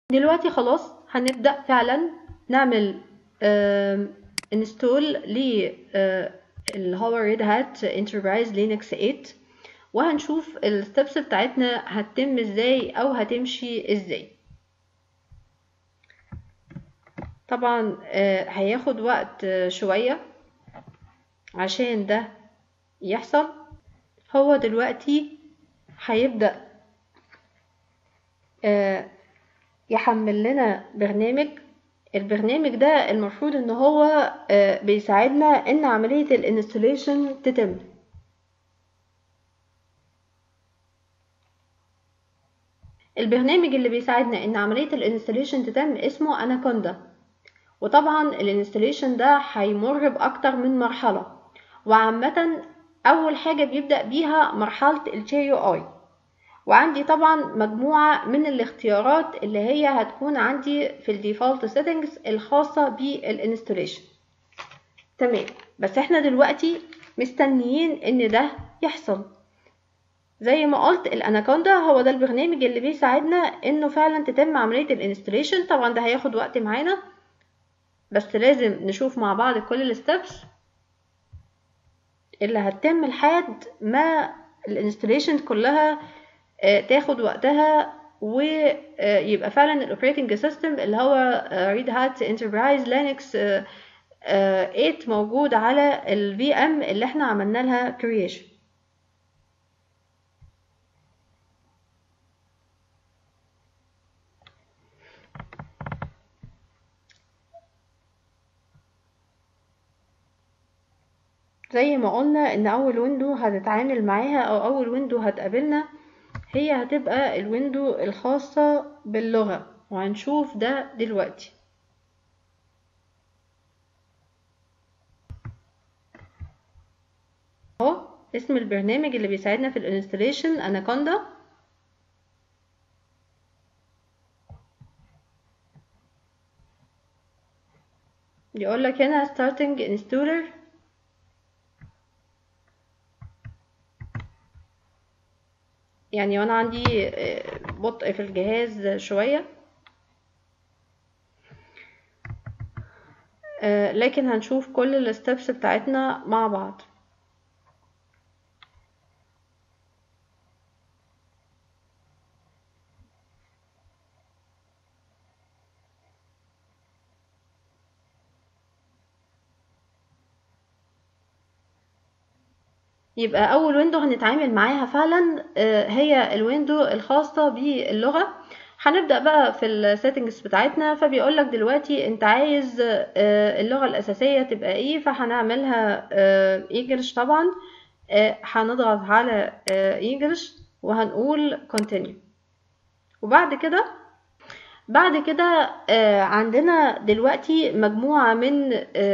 دلوقتي خلاص هنبدأ فعلا نعمل انستول ل اللي هو ريد هات انتربرايز لينكس 8 وهنشوف الستبس بتاعتنا هتتم ازاي او هتمشي ازاي طبعا آه، هياخد وقت آه، شوية عشان ده يحصل هو دلوقتي هيبدأ آه، يحمل لنا برنامج البرنامج ده المفروض ان هو آه، بيساعدنا ان عملية الانستليشن تتم البرنامج اللي بيساعدنا ان عملية الانستليشن تتم اسمه اناكوندا وطبعا الانستليشن ده هيمر باكتر من مرحلة وعامة اول حاجة بيبدأ بيها مرحلة الجي اي وعندي طبعا مجموعة من الاختيارات اللي هي هتكون عندي في الديفولت سيتنجز الخاصة بالانستليشن تمام بس احنا دلوقتي مستنيين ان ده يحصل زي ما قلت الاناكوندا هو ده البرنامج اللي بيساعدنا انه فعلا تتم عملية الانستليشن طبعا ده هياخد وقت معانا بس لازم نشوف مع بعض كل الستبس اللي هتتم لحد ما الانستليشن كلها آه، تاخد وقتها ويبقى فعلا الاوبريتنج سيستم اللي هو ريد هات انتربرايز لينكس 8 موجود على الفي ام اللي احنا عملنا لها كرييشن زي ما قلنا ان اول ويندو هتتعامل معاها او اول ويندو هتقابلنا هي هتبقى الويندو الخاصة باللغة وهنشوف ده دلوقتي اهو اسم البرنامج اللي بيساعدنا في الانستليشن اناكوندا يقول لك هنا starting installer يعني وانا عندي آه، بطء في الجهاز شوية آه، لكن هنشوف كل الستبس بتاعتنا مع بعض يبقى اول ويندو هنتعامل معاها فعلا آه، هي الويندو الخاصة باللغة هنبدأ بقى في السيتنجز بتاعتنا فبيقول لك دلوقتي انت عايز آه، اللغة الأساسية تبقى ايه فهنعملها انجلش طبعا آه، هنضغط على انجلش وهنقول continue وبعد كده بعد كده آه، عندنا دلوقتي مجموعة من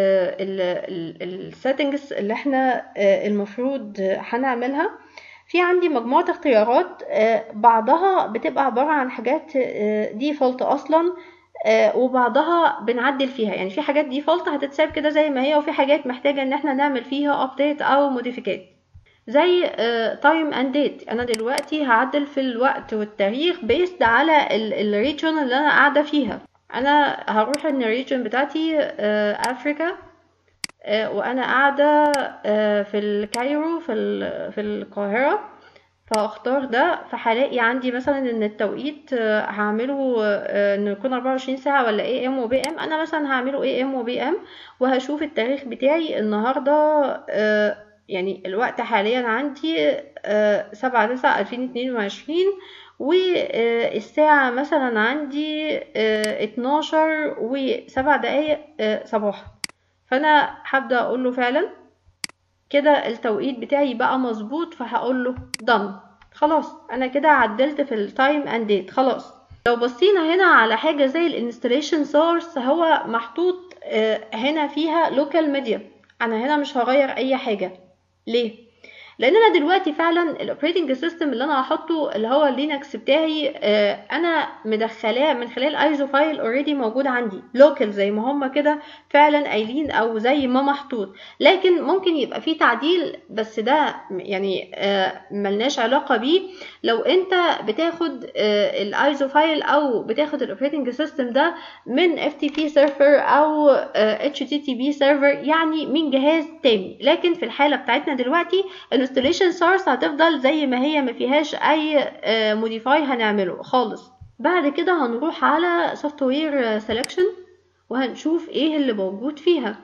السيتنجز اللي احنا آه، المفروض هنعملها في عندي مجموعة اختيارات آه، بعضها بتبقى عبارة عن حاجات ديفولت اصلا آه، وبعضها بنعدل فيها يعني في حاجات ديفولت هتتساب كده زي ما هي وفي حاجات محتاجة ان احنا نعمل فيها ابديت او موديفيكات زي تايم اند ديت انا دلوقتي هعدل في الوقت والتاريخ بيست على الريجن اللي انا قاعده فيها انا هروح ان الريجن بتاعتي آه، افريكا آه، وانا قاعده آه، في الكايرو في ال- في القاهره فاختار ده فهلاقي عندي مثلا ان التوقيت آه، هعمله آه، انه يكون 24 ساعة ولا اي ام وبي ام انا مثلا هعمله اي ام وبي ام وهشوف التاريخ بتاعي النهاردة آه، يعني الوقت حاليا عندي سبعة تسعة ألفين اتنين وعشرين والساعة مثلا عندي اتناشر وسبع دقايق آه، صباحا فأنا هبدأ أقول له فعلا كده التوقيت بتاعي بقى مظبوط فهقول له done خلاص انا كده عدلت في التايم اند ديت خلاص لو بصينا هنا على حاجة زي الانستليشن سورس هو محطوط آه، هنا فيها لوكال ميديا انا هنا مش هغير اي حاجة ليه لان انا دلوقتي فعلا الاوبريتنج سيستم اللي انا هحطه اللي هو اللينكس بتاعي آه، انا مدخلاه من خلال ايزو فايل اوريدي موجود عندي لوكال زي ما هم كده فعلا قايلين او زي ما محطوط لكن ممكن يبقى فيه تعديل بس ده يعني آه، ملناش علاقه بيه لو انت بتاخد الايزو فايل او بتاخد الاوبريتنج سيستم ده من اف تي بي سيرفر او اتش تي تي بي سيرفر يعني من جهاز تاني لكن في الحاله بتاعتنا دلوقتي الانستليشن سورس هتفضل زي ما هي ما فيهاش اي موديفاي هنعمله خالص بعد كده هنروح على سوفت وير سelection وهنشوف ايه اللي موجود فيها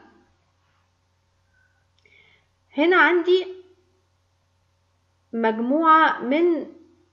هنا عندي مجموعة من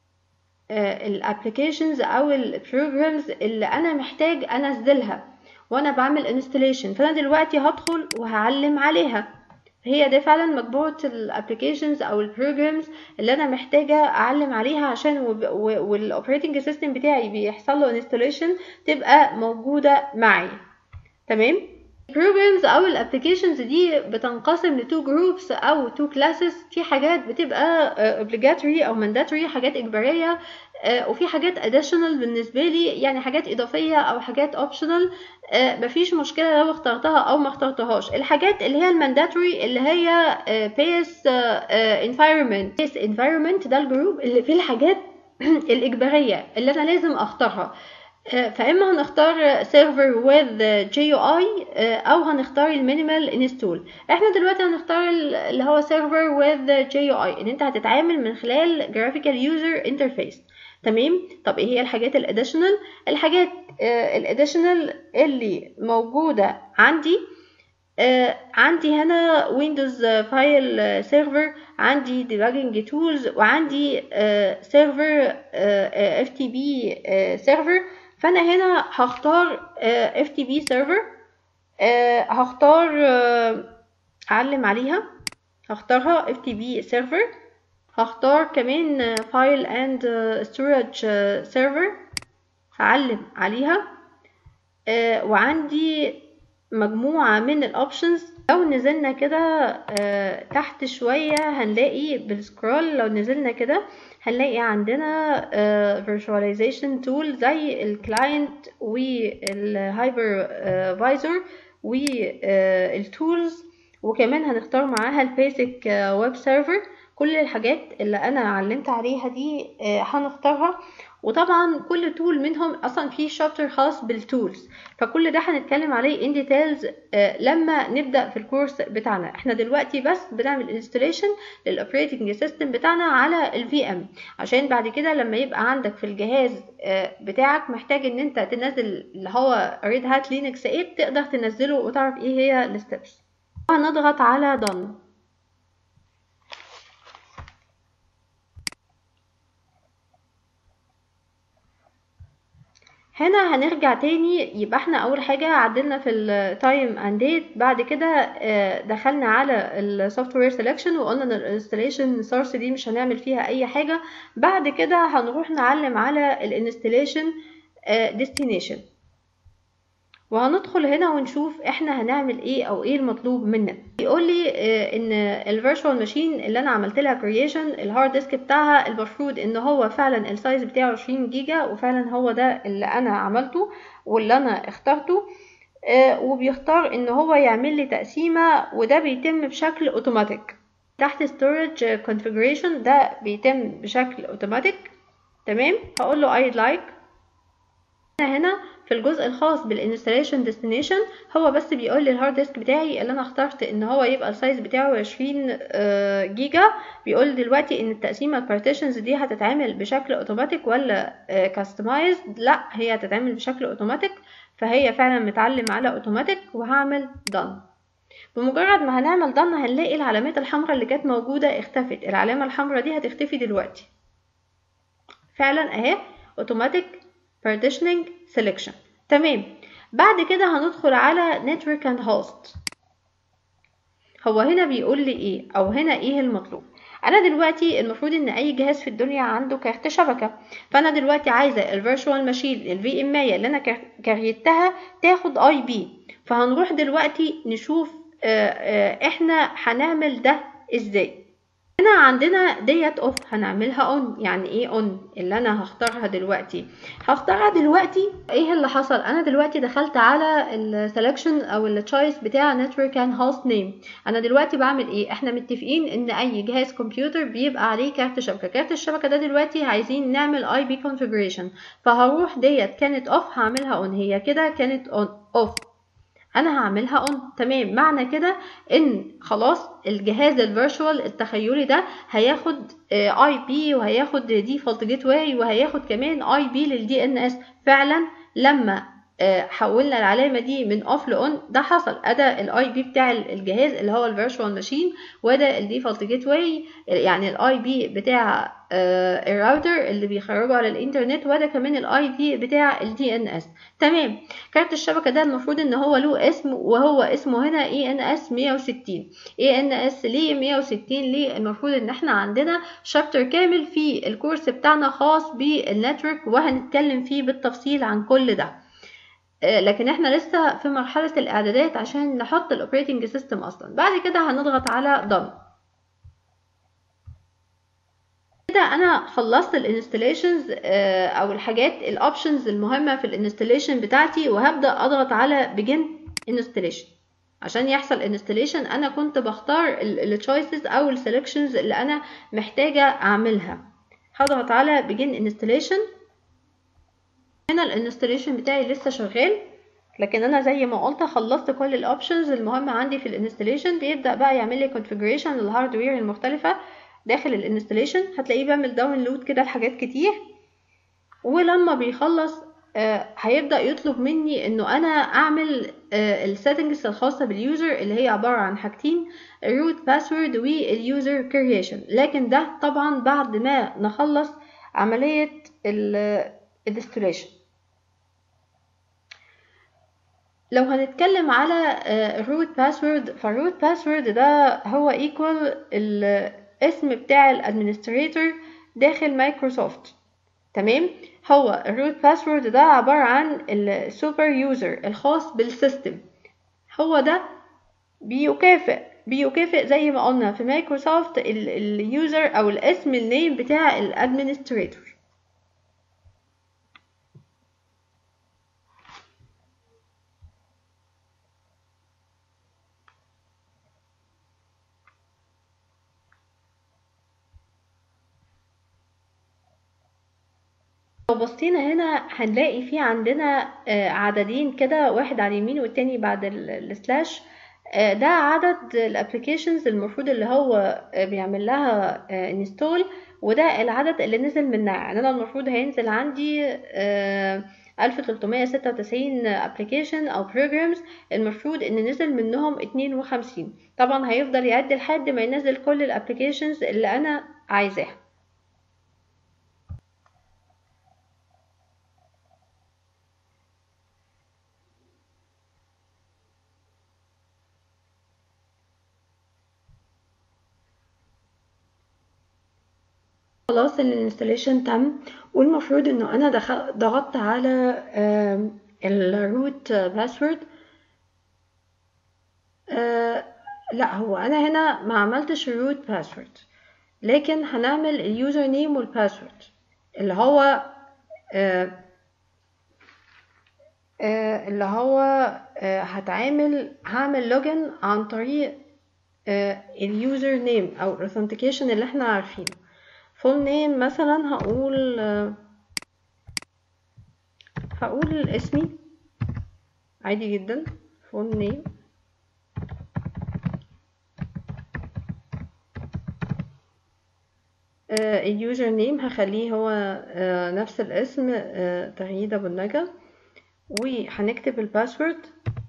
الابلكيشنز او البروجرامز اللي انا محتاج انزلها وانا بعمل انستليشن فانا دلوقتي هدخل وهعلم عليها هي دي فعلا مجموعة الابلكيشنز او البروجرامز اللي انا محتاجة اعلم عليها عشان والاوبريتنج سيستم بتاعي بيحصل له انستليشن تبقى موجودة معي تمام البروجرامز او الابلكيشنز دي بتنقسم لتو جروبس او تو كلاسز في حاجات بتبقى obligatory او mandatory حاجات اجباريه وفي حاجات additional بالنسبه لي يعني حاجات اضافيه او حاجات optional مفيش مشكله لو اخترتها او ما اخترتهاش الحاجات اللي هي المانداتوري اللي هي بيس environment بيس environment ده الجروب اللي فيه الحاجات الاجباريه اللي انا لازم اختارها فاما هنختار سيرفر with جي يو اي او هنختار المينيمال انستول احنا دلوقتي هنختار اللي هو سيرفر with جي يو اي ان انت هتتعامل من خلال graphical user interface تمام طب ايه هي الحاجات الاديشنال الحاجات الاديشنال اللي موجوده عندي آه عندي هنا ويندوز فايل سيرفر عندي debugging tools وعندي سيرفر اف تي بي سيرفر فانا هنا هختار اف تي بي سيرفر هختار uh, اعلم عليها هختارها اف تي بي سيرفر هختار كمان فايل اند ستورج سيرفر هعلم عليها uh, وعندي مجموعة من الاوبشنز لو نزلنا كده uh, تحت شوية هنلاقي بالسكرول لو نزلنا كده هنلاقي عندنا uh, virtualization tool زي الكلاينت والهايبرفايزر والتولز وكمان هنختار معاها البيسك ويب سيرفر كل الحاجات اللي انا علمت عليها دي uh, هنختارها وطبعا كل تول منهم اصلا في شابتر خاص بالتولز فكل ده هنتكلم عليه ان ديتيلز لما نبدا في الكورس بتاعنا احنا دلوقتي بس بنعمل انستليشن للاوبريتنج سيستم بتاعنا على الفي ام عشان بعد كده لما يبقى عندك في الجهاز بتاعك محتاج ان انت تنزل اللي هو ريد هات لينكس 8 تقدر تنزله وتعرف ايه هي الستبس هنضغط على done هنا هنرجع تاني يبقى احنا اول حاجة عدلنا في التايم اند ديت بعد كده دخلنا على السوفت وير سelection وقلنا ان الانستليشن سورس دي مش هنعمل فيها اي حاجة بعد كده هنروح نعلم على الانستليشن ديستنيشن وهندخل هنا ونشوف احنا هنعمل ايه او ايه المطلوب مننا بيقول لي ان الفيرتشوال ماشين اللي انا عملت لها كرييشن الهارد ديسك بتاعها المفروض ان هو فعلا السايز بتاعه 20 جيجا وفعلا هو ده اللي انا عملته واللي انا اخترته وبيختار ان هو يعمل لي تقسيمه وده بيتم بشكل اوتوماتيك تحت storage configuration ده بيتم بشكل اوتوماتيك تمام هقول له I'd like هنا في الجزء الخاص بالانستليشن ديستنيشن هو بس بيقول لي الهارد ديسك بتاعي اللي انا اخترت ان هو يبقى السايز بتاعه 20 جيجا بيقول دلوقتي ان التقسيمه البارتيشنز دي هتتعمل بشكل اوتوماتيك ولا كاستمايزد لا هي هتتعمل بشكل اوتوماتيك فهي فعلا متعلم على اوتوماتيك وهعمل done بمجرد ما هنعمل done هنلاقي العلامات الحمراء اللي كانت موجوده اختفت العلامه الحمراء دي هتختفي دلوقتي فعلا اهي اوتوماتيك partitioning selection تمام بعد كده هندخل على network and host هو هنا بيقول لي ايه او هنا ايه المطلوب انا دلوقتي المفروض ان اي جهاز في الدنيا عنده كارت شبكه فانا دلوقتي عايزه الفيرتشوال ماشين الفي ام اي اللي انا كريتها تاخد اي بي فهنروح دلوقتي نشوف احنا هنعمل ده ازاي هنا عندنا ديت اوف هنعملها اون يعني ايه اون اللي انا هختارها دلوقتي هختارها دلوقتي ايه اللي حصل انا دلوقتي دخلت على السelection او التشويس بتاع network and host name انا دلوقتي بعمل ايه احنا متفقين ان اي جهاز كمبيوتر بيبقى عليه كارت شبكه كارت الشبكه ده دلوقتي عايزين نعمل اي بي configuration فهروح ديت كانت اوف هعملها اون هي كده كانت اون اوف انا هعملها اون تمام معنى كده ان خلاص الجهاز الفيرتشوال التخيلي ده هياخد اي بي وهياخد ديفولت جيت واي وهياخد كمان اي بي للدي ان اس فعلا لما حولنا العلامة دي من اوف لاون ده حصل ادا الاي بي بتاع الجهاز اللي هو الفيرتشوال ماشين وده الديفولت جيت واي يعني الاي بي بتاع الراوتر اللي بيخرجه على الانترنت وده كمان الاي بي بتاع الدي ان اس تمام كارت الشبكه ده المفروض ان هو له اسم وهو اسمه هنا اي ان اس 160 اي ان اس ليه 160 ليه المفروض ان احنا عندنا شابتر كامل في الكورس بتاعنا خاص بالنتورك وهنتكلم فيه بالتفصيل عن كل ده لكن احنا لسه في مرحلة الاعدادات عشان نحط الاوبريتنج سيستم اصلا بعد كده هنضغط على done كده انا خلصت الانستليشنز او الحاجات الاوبشنز المهمه في الانستليشن بتاعتي وهبدا اضغط على begin installation عشان يحصل انستليشن انا كنت بختار التشويسز او السلكشنز اللي انا محتاجه اعملها هضغط على begin installation هنا الانستليشن بتاعي لسه شغال لكن انا زي ما قلت خلصت كل الاوبشنز المهمه عندي في الانستليشن بيبدا بقى يعمل لي كونفيجريشن للهاردوير المختلفه داخل الانستليشن هتلاقيه بيعمل داونلود كده لحاجات كتير ولما بيخلص آه هيبدا يطلب مني انه انا اعمل آه السيتنجز الخاصه باليوزر اللي هي عباره عن حاجتين الروت باسورد واليوزر كرييشن لكن ده طبعا بعد ما نخلص عمليه الانستليشن لو هنتكلم على الروت باسورد فالروت باسورد ده هو ايكوال الاسم بتاع الادمنستريتور داخل مايكروسوفت تمام هو الروت باسورد ده عبارة عن السوبر يوزر الخاص بالسيستم هو ده بيكافئ بيكافئ زي ما قلنا في مايكروسوفت اليوزر او الاسم النيم بتاع الادمنستريتور لو بصينا هنا هنلاقي في عندنا عددين كده واحد على اليمين والتاني بعد السلاش ده عدد الابليكيشنز المفروض اللي هو بيعمل لها انستول وده العدد اللي نزل منها يعني انا المفروض هينزل عندي 1396 ابلكيشن او programs المفروض ان نزل منهم 52 طبعا هيفضل يعد لحد ما ينزل كل الابلكيشنز اللي انا عايزاها خلاص الانستليشن تم والمفروض انه انا ضغطت على الروت باسورد لا هو انا هنا ما عملتش الروت باسورد لكن هنعمل اليوزر نيم والباسورد اللي هو آه آه اللي هو آه هتعامل هعمل لوجن عن طريق اليوزر نيم او الاوثنتيكيشن اللي احنا عارفينه فول نيم مثلا هقول هقول اسمي عادي جدا فول نيم اليوزر نيم هخليه هو نفس الاسم تغييد ابو النجا وهنكتب الباسورد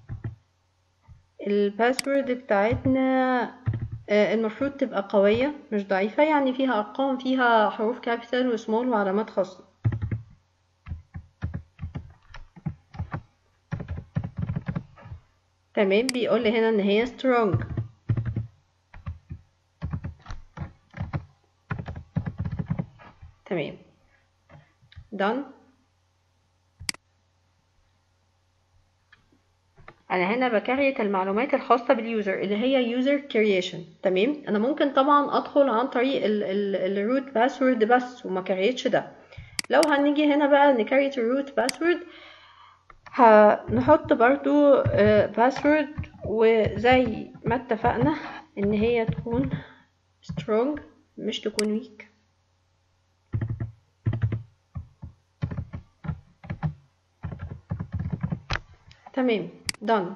الباسورد بتاعتنا المفروض تبقى قوية مش ضعيفة يعني فيها أرقام فيها حروف كابيتال وسمول وعلامات خاصة تمام بيقول لي هنا ان هي strong تمام done انا هنا بكريت المعلومات الخاصه باليوزر اللي هي يوزر كرييشن تمام انا ممكن طبعا ادخل عن طريق الروت باسورد بس وما كريتش ده لو هنيجي هنا بقى نكريت الروت باسورد هنحط برضو باسورد وزي ما اتفقنا ان هي تكون strong مش تكون weak تمام done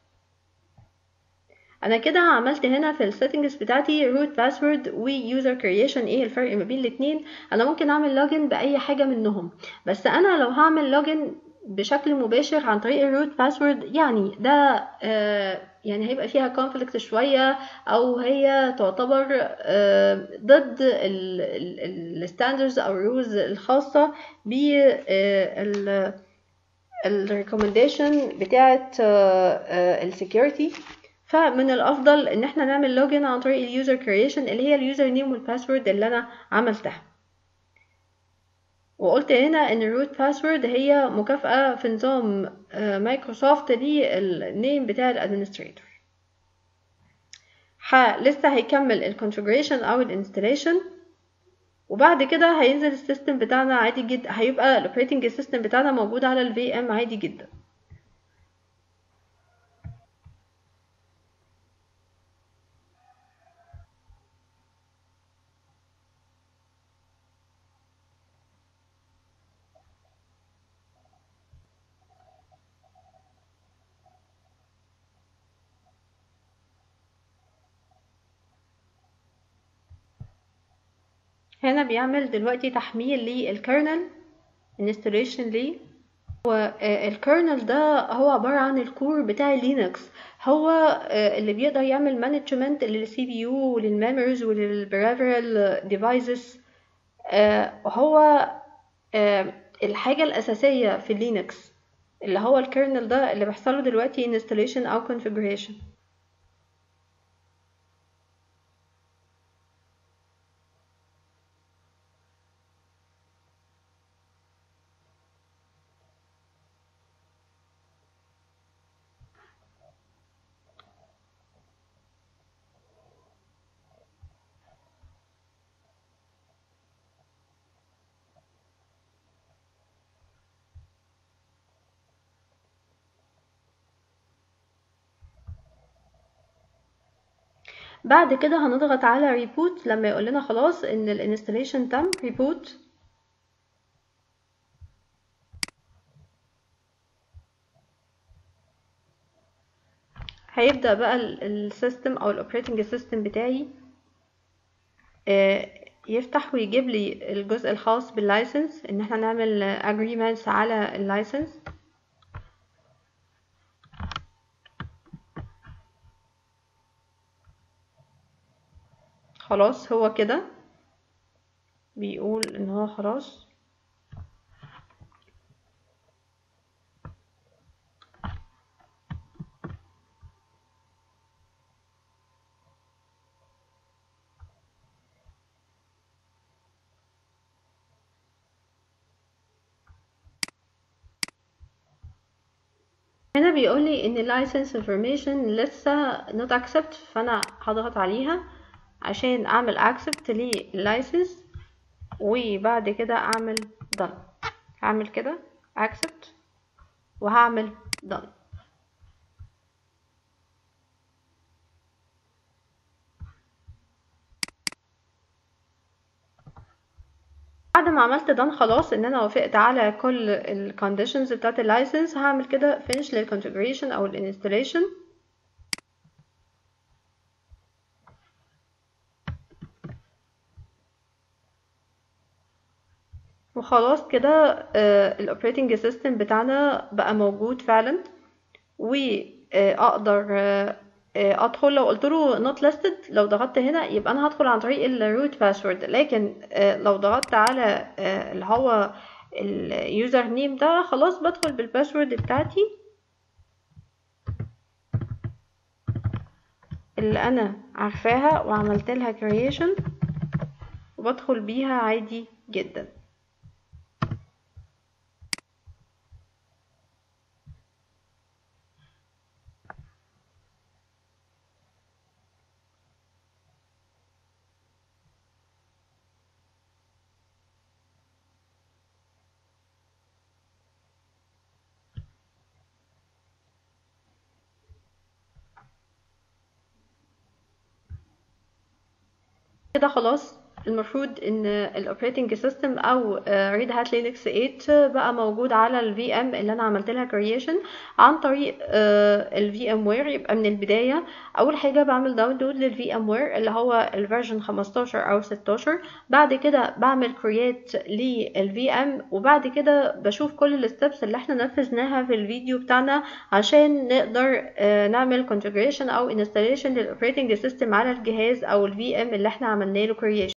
انا كده عملت هنا في السيتنجز بتاعتي root password و user creation ايه الفرق ما بين الاتنين انا ممكن اعمل لوجن باي حاجه منهم بس انا لو هعمل لوجن بشكل مباشر عن طريق الروت باسورد يعني ده آه يعني هيبقى فيها كونفليكت شويه او هي تعتبر آه ضد الستاندرز او الرولز الخاصه ب الريكومنديشن بتاعه السكيورتي فمن الافضل ان احنا نعمل لوجن عن طريق اليوزر كرييشن اللي هي اليوزر نيم والباسورد اللي انا عملتها وقلت هنا ان الروت باسورد هي مكافأة في نظام مايكروسوفت للنيم بتاع الادمنستريتور لسه هيكمل الكونفيجريشن او الانستليشن وبعد كده هينزل السيستم بتاعنا عادي جدا هيبقى الاوبريتنج سيستم بتاعنا موجود على الفي ام عادي جدا هنا بيعمل دلوقتي تحميل للكيرنل installation ليه والكيرنل ده هو عبارة عن الكور بتاع لينكس هو اللي بيقدر يعمل مانجمنت للسي بي يو وللميموريز وللبريفرال ديفايسز هو الحاجة الأساسية في لينكس اللي هو الكيرنل ده اللي بيحصله دلوقتي installation أو configuration بعد كده هنضغط على ريبوت لما يقول لنا خلاص ان الانستليشن تم ريبوت هيبدأ بقى السيستم او الاوبريتنج سيستم بتاعي يفتح ويجيب لي الجزء الخاص باللايسنس ان احنا نعمل اجريمنتس على اللايسنس خلاص هو كده بيقول ان هو خلاص هنا بيقول لي ان license information لسه not accept فانا هضغط عليها عشان اعمل accept لللايسنس وبعد كده اعمل done هعمل كده accept وهعمل done بعد ما عملت done خلاص ان انا وافقت على كل الكونديشنز بتاعت اللايسنس هعمل كده finish للconfiguration او الانستليشن وخلاص كده الاوبريتنج سيستم بتاعنا بقى موجود فعلا واقدر ادخل لو قلت له not listed لو ضغطت هنا يبقى انا هدخل عن طريق الروت باسورد لكن لو ضغطت على اللي هو اليوزر نيم ده خلاص بدخل بالباسورد بتاعتي اللي انا عارفاها وعملت لها creation وبدخل بيها عادي جدا كده خلاص المفروض ان الاوبريتنج سيستم او ريد هات لينكس 8 بقى موجود على الفي ام اللي انا عملت لها كرييشن عن طريق الفي ام وير يبقى من البدايه اول حاجه بعمل داونلود للفي ام وير اللي هو الفيرجن 15 او 16 بعد كده بعمل كرييت للفي ام وبعد كده بشوف كل الستبس اللي احنا نفذناها في الفيديو بتاعنا عشان نقدر نعمل configuration او installation للاوبريتنج سيستم على الجهاز او الفي ام اللي احنا عملنا له كرييشن